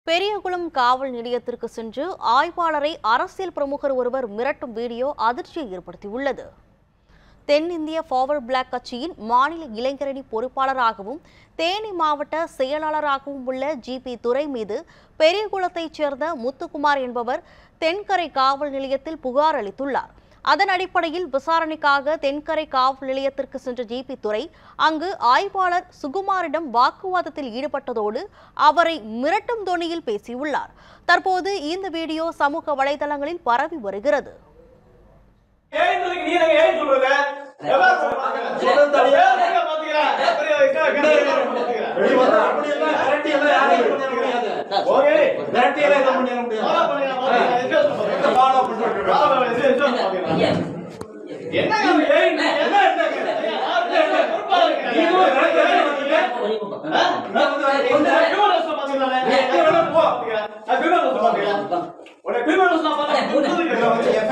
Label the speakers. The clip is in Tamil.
Speaker 1: பெரியகுளம் காவல் நிலையத்திற்கு சென்று ஆய்வாளரை அரசியல் பிரமுகர் ஒருவர் மிரட்டும் வீடியோ அதிர்ச்சியை ஏற்படுத்தியுள்ளது தென்னிந்திய ஃபார்வர்ட் பிளாக் கட்சியின் மாநில இளைஞரணி பொறுப்பாளராகவும் தேனி மாவட்ட செயலாளராகவும் உள்ள ஜிபி துரை மீது பெரியகுளத்தைச் சேர்ந்த முத்துக்குமார் என்பவர் தென்கரை காவல் நிலையத்தில் புகார் அளித்துள்ளார் அதன் அடிப்படையில் விசாரணைக்காக தென்கரை காவல் நிலையத்திற்கு சென்ற ஜிபி துரை அங்கு ஆய்வாளர் சுகுமாரிடம் வாக்குவாதத்தில் ஈடுபட்டதோடு அவரை மிரட்டும் தொனியில் பேசியுள்ளார் தற்போது இந்த வீடியோ சமூக வலைதளங்களில் பரவி வருகிறது
Speaker 2: ஏன்றதுக்கு நீ எனக்கு ஏன் சொல்றது? எவ்வளவு சொல்ல பாத்துக்கிறேன்.
Speaker 3: சொல்றது தனியா?
Speaker 2: எங்க பாத்துக்கிறேன்? பெரிய இக்கா, இக்கா, இக்கா, பாத்துக்கிறேன்.
Speaker 3: வெளிய வந்தா அப்படி எல்லாம் விரட்டி எல்லாம் யாரையும் இது பண்ணிட முடியாது.
Speaker 2: ஓகே.
Speaker 3: விரட்டி எல்லாம் இது பண்ணிட முடியாது.
Speaker 2: ஃபாலோ பண்ணுங்க, பாத்துக்கிறேன். எங்க சொல்ல
Speaker 3: எங்க
Speaker 2: பாத்துக்கிறேன்.
Speaker 3: follow பண்றோம்.
Speaker 2: ஃபாலோ பண்ணுங்க, எங்க சொல்ல பாத்துக்கிறேன். என்னங்க அது ஏன் நீ என்ன என்னங்க? யாருக்கு என்ன பொறுப்பா இருக்கீங்க?
Speaker 3: நீ ஒரு விரட்டி எல்லாம் வந்தீங்க.
Speaker 2: ஆ?
Speaker 3: நான் வந்து விரட்டி
Speaker 2: உன்னை
Speaker 3: வந்தேன்.
Speaker 2: criminal list ல பாத்துக்கிறேன்.
Speaker 3: நீ எங்க வேணா போ.
Speaker 2: பாத்துக்கிறேன். நான் criminal list ல பாத்துக்கிறேன். உன்னை criminal list ல பாத்துக்கிறேன்.
Speaker 3: இதுல வந்து